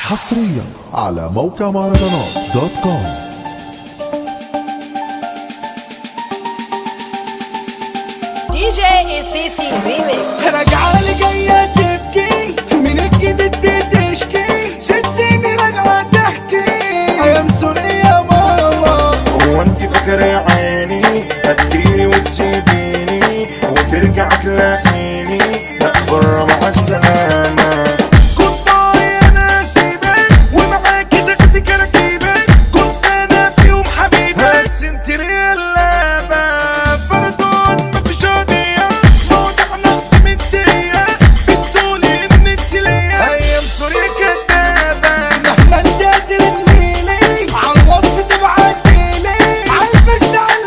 حصريا على موقع مهرجانات دوت كوم دي جي السيسي ريميكس راجعة جاية تبكي من الجديد بتشكي ستيني راجعة تحكي أيام سوريا ماما هو انت فاكرة يا عيني هتديري وتسيبيني وترجع تلاقيني لا برا مع السلامة كنت انا سيبك ومعاكي تاخدي كراكيبك كنت انا في يوم حبيبك بس انت اللعبة بردون مفيش قضية موضوعنا مدية بتقولي ان انت ليا ايام سوريا كدابة مهما انت ترميلي عالواتس تبعتيلي عالفيس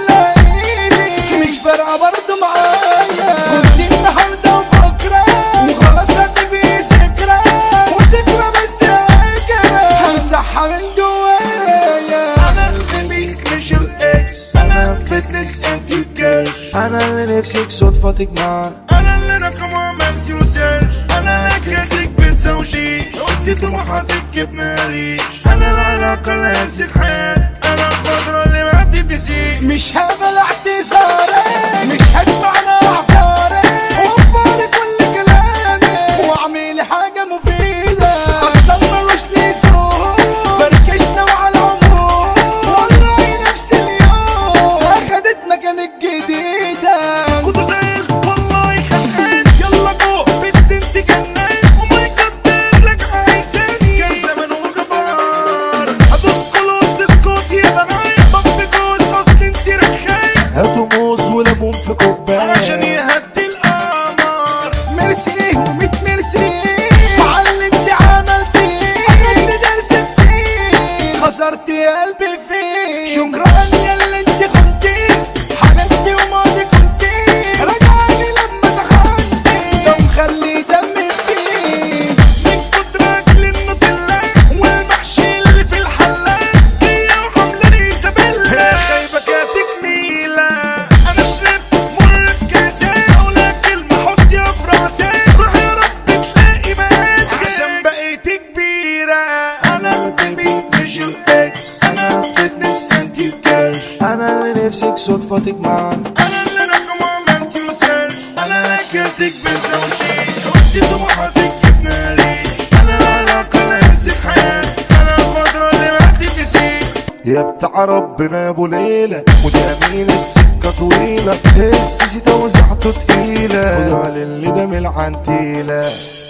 تعلقيلي مش فارقة برضه معايا كنت النهاردة وبكرة وخلاص هتبقي ذكرى وذكرى بس فاكرة همسحها من جوايا انا اللي مش الاكس انا فتنس انت الكاش انا اللي نفسك صدفة تجمعنا انا اللي رقم عملتي وسيرش انا اللي كاتك بنسى وشيش قلت طموحاتك بماريش انا العلاقة اللي هزت حياتي انا الفترة اللي ما بتتنسيش مش هقبل اعتذاري مش هسمع اعذاري وفري كل كلامي واعمل حاجة مفيدة اصلا ملوش لي سوق فركشنا وعلى العموم والله نفس اليوم اخدت مكان الجديدة كنت زعل والله خانقان يلا جو بنت انت جنان وما يقدر لك عايزاني كان زمان وجبار ادوس كلوز تسكت يا بنات بطل جوز اصل انت رخام هاتوا موز وليمون في كوبايه عشان يهدي القمر ميرسي وميت ميرسي على اللي انت عملتيه اخدت درس فيه خسرت قلبي فيه شكرا يا اللي انت خنتيه حبيبتي وماضي كنتي رجعني لما دخلتي ده مخلي دمي فيه من كتر اكل النوتيلا والمحشي اللي في الحله هي وحمله ايزابيلا خايبه كتكميله انا شربت مر بكاسه ولا كلمه حط يا فراسه روح يا رب تلاقي مقاسه عشان بقيت كبيره انا البيبي مش الاكس انا فتنس انت الكاش انا اللي نفسك صدفه تجمعنا انا اللي رقم عملتي وسيرش انا اكلتك بنسى وشيش قلت طموحاتك بناريش انا العلاقه اللي هزت حياتي انا الفتره اللي ما بتتنسيش يا بتاع ربنا يا ابو ليلى ودي امين السكه طويله السيسي توزعته تقيله خدوا على اللي ده من العنتيله